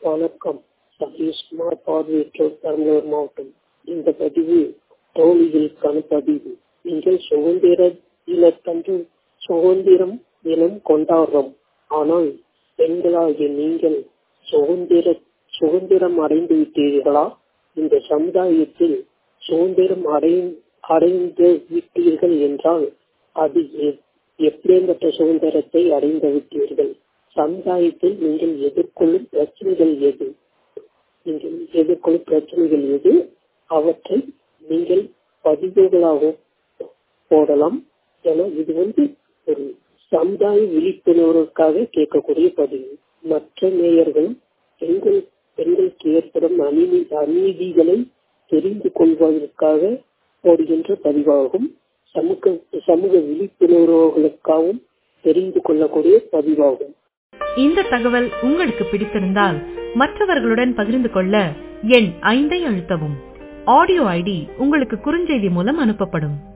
வணக்கம் சதீஷ்குமார் பார்வையற்றோர் பெரம்பலூர் மாவட்டம் இந்த பதிவு தோழிகளுக்கான பதிவு நீங்கள் சுதந்திர தினத்தன்று சுதந்திரம் தினம் கொண்டாடுறோம் ஆனால் பெண்களாகிய நீங்கள் சுதந்திர சுதந்திரம் அடைந்து விட்டீர்களா இந்த சமுதாயத்தில் சுதந்திரம் அடை அடைந்து விட்டீர்கள் என்றால் அது எப்பேற்பட்ட சுதந்திரத்தை அடைந்து விட்டீர்கள் சமுதாயத்தில் நீங்கள் எதிர்கொள்ளும் பிரச்சனைகள் எது நீங்கள் எதிர்கொள்ளும் பிரச்சனைகள் எது அவற்றை நீங்கள் பதிவுகளாக போடலாம் ஏன்னா இது வந்து ஒரு சமுதாய விழிப்புணர்வுக்காக கேட்கக்கூடிய பதிவு மற்ற நேயர்களும் பெண்கள் பெண்களுக்கு ஏற்படும் அநீதி அநீதிகளை தெரிந்து கொள்வதற்காக போடுகின்ற பதிவாகும் சமூக சமூக விழிப்புணர்வுகளுக்காகவும் தெரிந்து கொள்ளக்கூடிய பதிவாகும் இந்த தகவல் உங்களுக்கு பிடித்திருந்தால் மற்றவர்களுடன் பகிர்ந்து கொள்ள எண் ஐந்தை அழுத்தவும் ஆடியோ ஐடி உங்களுக்கு குறுஞ்செய்தி மூலம் அனுப்பப்படும்